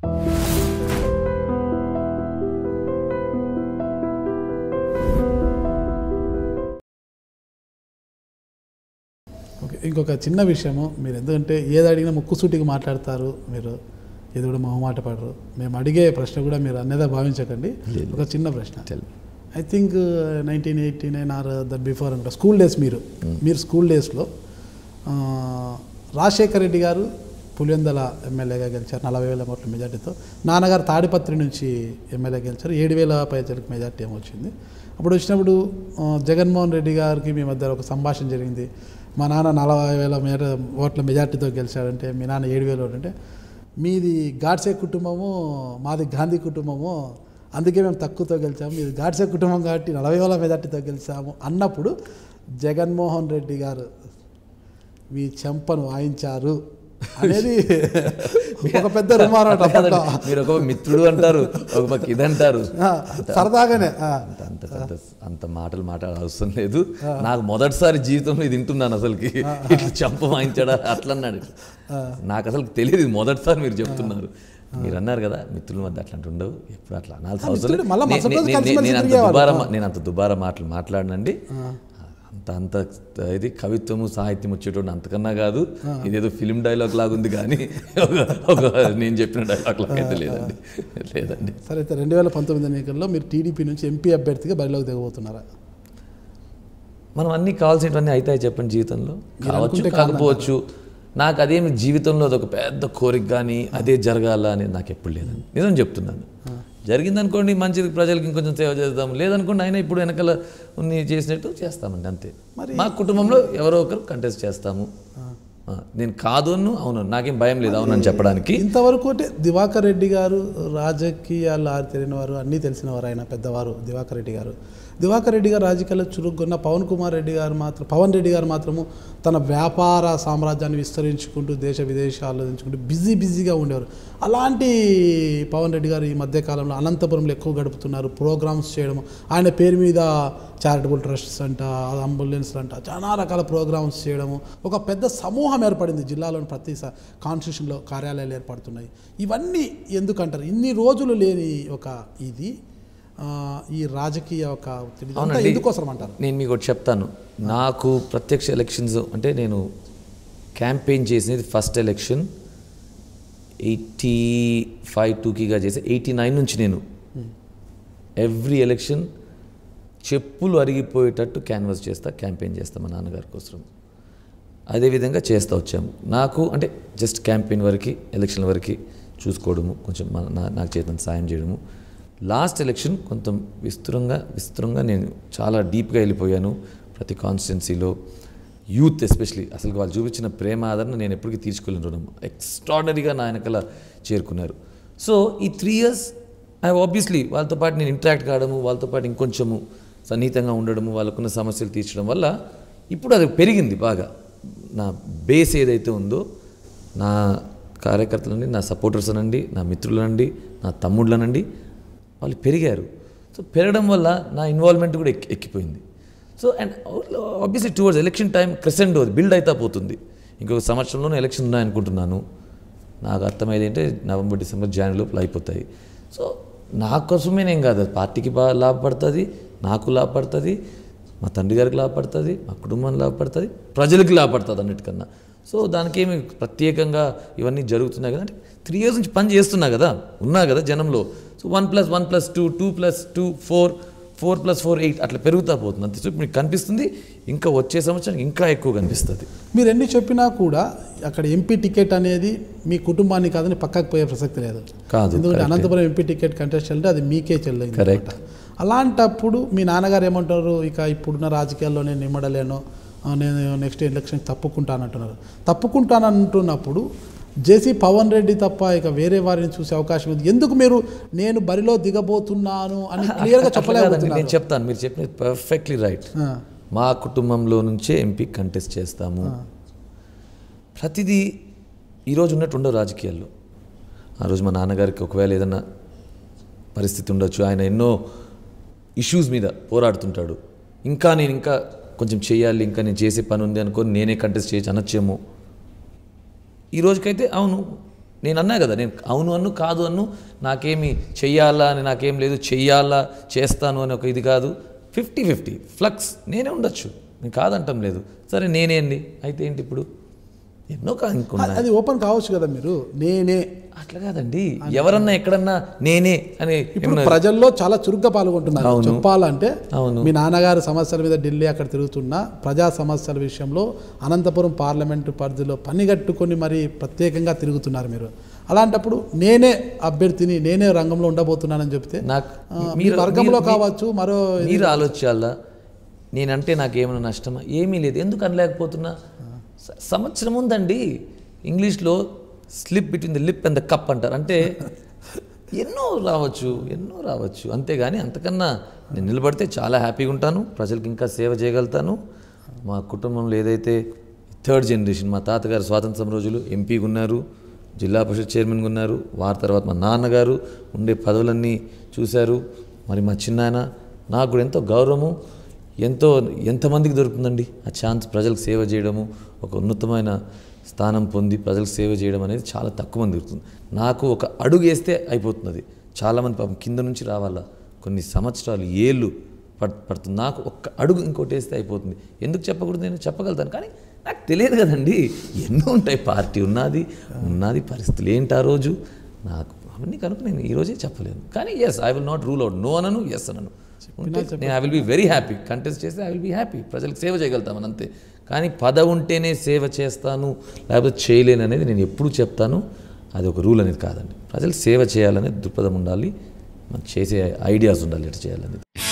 Okay ఇంకొక చిన్న విషయము మీరు ఎందుకంటే ఏది అడిగినా ముక్కుసూటిగా మాట్లాడతారు మీరు ఇది కూడా మొహమాట పడరు మేము అడిగే ప్రశ్న కూడా మీరు అన్నదా భావించకండి లేదు. ఒక చిన్న ప్రశ్న Tell. I think nineteen eighty nine or that before అనుకుంటా స్కూల్ డేస్ మీరు మీరు స్కూల్ డేస్లో రాజశేఖర్ రెడ్డి గారు పులివెందల ఎమ్మెల్యేగా గెలిచారు నలభై వేల ఓట్ల మెజార్టీతో నాన్నగారు తాడిపత్రి నుంచి ఎమ్మెల్యే గెలిచారు ఏడు వేల పైచలకు మెజార్టీ ఏమో వచ్చింది అప్పుడు వచ్చినప్పుడు ఆ, జగన్మోహన్ రెడ్డి గారికి మీ మధ్య ఒక సంభాషణ జరిగింది మా నాన్న నలభై వేల మేర ఓట్ల మెజార్టీతో గెలిచాడంటే మీ నాన్న ఏడు వేల ఓట్లు అంటే మీది గాడ్సే కుటుంబము మాది గాంధీ కుటుంబము అందుకే మేము తక్కువతో గెలిచాము మీది గాడ్సే కుటుంబం కాబట్టి నలభై వేల మెజార్టీతో గెలిచాము అన్నప్పుడు జగన్మోహన్ రెడ్డి గారు మీ చెంపను వాయించారు అనేది ఒక పెద్ద రుమారట అప్పట్లో మీరు ఒక మిత్రుడు అంటారు ఒక పక్క ఇది అంటారు ఆ, సరదాగానే ఆ, అంత అంత పెద్ద అంత మాటలు మాట్లాడ అవసరం లేదు నాకు మొదటిసారి జీవితంలో ఇది వింటున్నాను అసలుకి ఇట్లా చంప వాయించాడా అట్లా అన్నాడు నాకు అసలు తెలియదు ఇది మొదటిసారి మీరు చెప్తున్నారు మీరు అన్నారు కదా మిత్రుల మధ్య అట్లాంటి ఉండవు ఎప్పుడు అట్లా అనాల్సిన అవసరం లేదు. మిత్రులు మళ్ళా నే- మరుసటి రోజు నే- నే- కలిసిమెలిసి నేను అంత తిరిగేవాళ్ళు. దుబారా మా- నేను అంత దుబారా మాటలు మాట్లాడనండి అంత అంత ఇది కవిత్వము సాహిత్యం వచ్చేటోడు అంతకన్నా కాదు ఇదేదో ఫిలిం డైలాగ్ లాగా ఉంది కానీ ఒక- ఒక నేను చెప్పిన డైలాగ్ లాగా అయితే లేదండి లేదండి సరే అయితే రెండు వేల పంతొమ్మిది ఎన్నికల్లో మీరు టీడీపీ నుంచి ఎంపీ అభ్యర్థిగా బరిలోకి దిగబోతున్నారా మనం అన్ని కావాల్సినవన్నీ అవుతాయి చెప్పండి జీవితంలో కావచ్చు అనుకుంటే కాకపోవచ్చు నాకు అదేమి జీవితంలో అదొక పెద్ద కోరిక కానీ అదే జరగాల అనేది నాకు ఎప్పుడు లేదండి నిజం చెప్తున్నాను జరిగిందనుకోండి మంచిది ప్రజలకి ఇంకొంచెం సేవ చేద్దాం లేదనుకోండి అయినా ఇప్పుడు వెనకాల ఉన్ని చేసినట్టు చేస్తామండి అంతే మా కుటుంబంలో ఎవరో ఒకరు కంటెస్ట్ చేస్తాము ఆ, నేను కాదు అను అవును నాకేం భయం లేదు అవునని చెప్పడానికి ఇంతవరకు అంటే దివాకర్ రెడ్డి గారు రాజకీయాలు ఆరి తెలియని వారు అన్నీ తెలిసిన వారు ఆయన పెద్దవారు దివాకర్ రెడ్డి గారు దివాకర్ రెడ్డి గారు రాజకీయాల్లో చురుగ్గున్న పవన్ కుమార్ రెడ్డి గారు మాత్రం పవన్ రెడ్డి గారు మాత్రము తన వ్యాపార సామ్రాజ్యాన్ని విస్తరించుకుంటూ దేశ విదేశాల్లో ఎంచుకుంటూ బిజీ బిజీగా ఉండేవారు అలాంటి పవన్ రెడ్డి గారు ఈ మధ్యకాలంలో అనంతపురంలో ఎక్కువ గడుపుతున్నారు ప్రోగ్రామ్స్ చేయడం ఆయన పేరు మీద చారిటబుల్ ట్రస్ట్స్ అంట అంబులెన్స్ అంట చాలా రకాల ప్రోగ్రామ్స్ చేయడము ఒక పెద్ద సమూహం ఏర్పడింది జిల్లాలోని ప్రతి స- కాన్స్టిట్యూషన్లో కార్యాలయాలు ఏర్పడుతున్నాయి ఇవన్నీ ఎందుకంటారు ఇన్ని రోజులు లేని ఒక ఇది ఆ, ఈ రాజకీయ ఒక ఒత్తిడి ఇదంతా అవునండి. ఎందుకోసం అంటారు నేను మీకు ఒకటి చెప్తాను నాకు ప్రత్యక్ష ఎలక్షన్స్ అంటే నేను క్యాంపెయిన్ చేసినది ఫస్ట్ ఎలక్షన్ ఎయిటీ ఫైవ్ టూకీగా చేసి ఎయిటీ నైన్ నుంచి నేను ఎవ్రీ ఎలక్షన్ చెప్పులు అరిగిపోయేటట్టు క్యాన్వాస్ చేస్తా క్యాంపెయిన్ చేస్తా మా నాన్నగారి కోసం అదేవిధంగా చేస్తూ వచ్చాము నాకు అంటే జస్ట్ క్యాంపెయిన్ వరకు ఎలక్షన్ వరకు చూసుకోవడము కొంచెం మా- నా- నాకు చేతన సాయం చేయడము లాస్ట్ ఎలక్షన్ కొంత విస్తృతంగా విస్తృతంగా నేను చాలా డీప్గా వెళ్ళిపోయాను ప్రతి కాన్స్టిట్యున్సీలో యూత్ ఎస్పెషలీ అసలు వాళ్ళు చూపించిన ప్రేమ ఆదరణ నేను ఎప్పటికీ తీర్చుకోలేను రుణం ఎక్స్ట్రాడనరీగా నా వెనకాల చేరుకున్నారు సో ఈ త్రీ ఇయర్స్ ఐ ఆబ్వియస్లీ వాళ్ళతో పాటు నేను ఇంటరాక్ట్ కావడము వాళ్ళతో పాటు ఇంకొంచెము సన్నిహితంగా ఉండడము వాళ్ళకున్న సమస్యలు తీర్చడం వల్ల ఇప్పుడు అది పెరిగింది బాగా నా బేస్ ఏదైతే ఉందో నా కార్యకర్తలండి నా సపోర్టర్స్ అనండి నా మిత్రులనండి నా తమ్ముళ్ళనండి వాళ్ళు పెరిగారు సో పెరగడం వల్ల నా ఇన్వాల్వ్మెంట్ కూడా ఎక్కి ఎక్కిపోయింది so and obviously towards election time crescendo build అవుతా పోతుంది ఇంకొక సంవత్సరంలోనే ఎలక్షన్ ఉన్నాయనుకుంటున్నాను నాకు అర్థమైంది అంటే నవంబర్ డిసెంబర్ జనవరి లోపల అయిపోతాయి సో నా కోసమేనేం కాదు అది పార్టీకి బాగా లాభపడుతుంది నాకు లాభపడుతుంది మా తండ్రి గారికి లాభపడుతుంది మా కుటుంబం లాభపడుతుంది ప్రజలకి లాభపడుతుంది అన్నిటికన్నా సో దానికి ఏమి ప్రత్యేకంగా ఇవన్నీ జరుగుతున్నాయి కదా అంటే త్రీ ఇయర్స్ నుంచి పని చేస్తున్నా కదా ఉన్నా కదా జనంలో so one plus one plus two two plus two four four plus four eight అట్లా పెరుగుతా పోతుంది అంతే సో మీకు కనిపిస్తుంది ఇంకా వచ్చే సంవత్సరం ఇంకా ఎక్కువ కనిపిస్తుంది మీరు ఎన్ని చెప్పినా కూడా అక్కడ ఎంపీ టికెట్ అనేది మీ కుటుంబానికి కాదని పక్కకు పోయే ప్రసక్తి లేదు కాదు, ఎందుకంటే correct. Anantapuram MP ticket contest అంటే అది మీకే చెల్లింది Correct. అన్నమాట. అలాంటప్పుడు మీ నాన్నగారు ఏమంటారు ఇక ఇప్పుడున్న రాజకీయాల్లో నేను నిమ్మడలేను ఆ, నేను నెక్స్ట్ ఎలక్షన్ తప్పుకుంటానంటున్నారు తప్పుకుంటానంటున్నప్పుడు జేసీ పవన్ రెడ్డి తప్ప ఇక వేరే వారిని చూసే అవకాశం ఉంది ఎందుకు మీరు నేను బరిలో దిగబోతున్నాను అని క్లియర్గా అట్లా కాదండి, నేను చెప్పలేకపోతున్నారు చెప్తాను మీరు చెప్పినది పర్ఫెక్ట్లీ రైట్ ఆ, మా కుటుంబంలో నుంచే ఎంపీ కంటెస్ట్ చేస్తాము ప్రతిదీ ఈరోజు ఉన్నట్టు ఉండవు రాజకీయాల్లో ఆ రోజు మా నాన్నగారికి ఒకవేళ ఏదన్నా పరిస్థితి ఉండొచ్చు ఆయన ఎన్నో ఇష్యూస్ మీద పోరాడుతుంటాడు ఇంకా నేను ఇంకా కొంచెం చేయాలి ఇంకా నేను చేసే పని ఉంది అనుకో నేనే కంటెస్ట్ చేయొచ్చు అనొచ్చేమో ఈ రోజుకైతే అవును నేను అన్నా కదా నేను అవును అన్ను కాదు అన్ను నాకేమి చెయ్యాలా అని నాకేం లేదు చెయ్యాలా చేస్తాను అని ఒక ఇది కాదు ఫిఫ్టీ ఫిఫ్టీ ఫ్లక్స్ నేనే ఉండొచ్చు నేను కాదంటం లేదు సరే నేనే అండి అయితే ఏంటి ఇప్పుడు ఎన్నో కా ఇంకున్నాయి అది ఓపెన్ కావచ్చు కదా మీరు నేనే అట్లా కాదండి ఎవరన్నా ఎక్కడన్నా నేనే అని ఇప్పుడు ప్రజల్లో చాలా చురుగ్గా పాల్గొంటున్నారు అవును. చెప్పాలంటే అవును. మీ నాన్నగారు సమస్యల మీద ఢిల్లీ అక్కడ తిరుగుతున్నా ప్రజా సమస్యల విషయంలో అనంతపురం పార్లమెంటు పరిధిలో పనిగట్టుకొని మరి ప్రత్యేకంగా తిరుగుతున్నారు మీరు అలాంటప్పుడు నేనే అభ్యర్థిని నేనే రంగంలో ఉండబోతున్నానని చెప్తే నాకు ఆ, మీ వర్గంలో కావచ్చు మరో మీరు ఆలోచించాలా నేనంటే నాకు ఏమైనా నష్టమా ఏమీ లేదు ఎందుకు అనలేకపోతున్నా స- సంవత్సరం ఉందండి ఇంగ్లీష్లో slip between the lip and the cup అంటారు అంటే ఎన్నో రావచ్చు ఎన్నో రావచ్చు అంతేగాని అంతకన్నా నేను నిలబడితే చాలా హ్యాపీగా ఉంటాను ప్రజలకు ఇంకా సేవ చేయగలుగుతాను మా కుటుంబంలో ఏదైతే థర్డ్ జనరేషన్ మా తాతగారు స్వాతంత్రం రోజులు ఎంపీగా ఉన్నారు జిల్లా పరిషత్ చైర్మన్గా ఉన్నారు వారి తర్వాత మా నాన్నగారు ఉండే పదవులన్నీ చూశారు మరి మా చిన్నాయన నాకు కూడా ఎంతో గౌరవము ఎంతో ఎంతమందికి దొరుకుతుందండి ఆ ఛాన్స్ ప్రజలకు సేవ చేయడము ఒక ఉన్నతమైన స్థానం పొంది ప్రజలకు సేవ చేయడం అనేది చాలా తక్కువ మంది దొరుకుతుంది నాకు ఒక అడుగు వేస్తే అయిపోతుంది చాలామంది పాపం కింద నుంచి రావాలా కొన్ని సంవత్సరాలు ఏళ్ళు పడ్ పడుతుంది నాకు ఒక్క అడుగు ఇంకోటి వేస్తే అయిపోతుంది ఎందుకు చెప్పకూడదు నేను చెప్పగలుగుతాను కానీ నాకు తెలియదు కదండి ఎన్నో ఉంటాయి పార్టీ ఉన్నది ఉన్నది పరిస్థితులు ఏంటి ఆ రోజు నాకు అవన్నీ కనుక నేను ఈరోజే చెప్పలేను కానీ yes I will not rule out no అనను ఎస్ అనను ఉంటే నేను I will be very happy contest చేస్తే ఐ విల్ బి హ్యాపీ ప్రజలకు సేవ చేయగలుగుతామని అంతే కానీ పద ఉంటేనే సేవ చేస్తాను లేకపోతే చేయలేను అనేది నేను ఎప్పుడు చెప్తాను అది ఒక రూల్ అనేది కాదండి ప్రజలకు సేవ చేయాలనే దృక్పథం ఉండాలి మనం చేసే ఐడియాస్ ఉండాలి ఎట్లా చేయాలనేది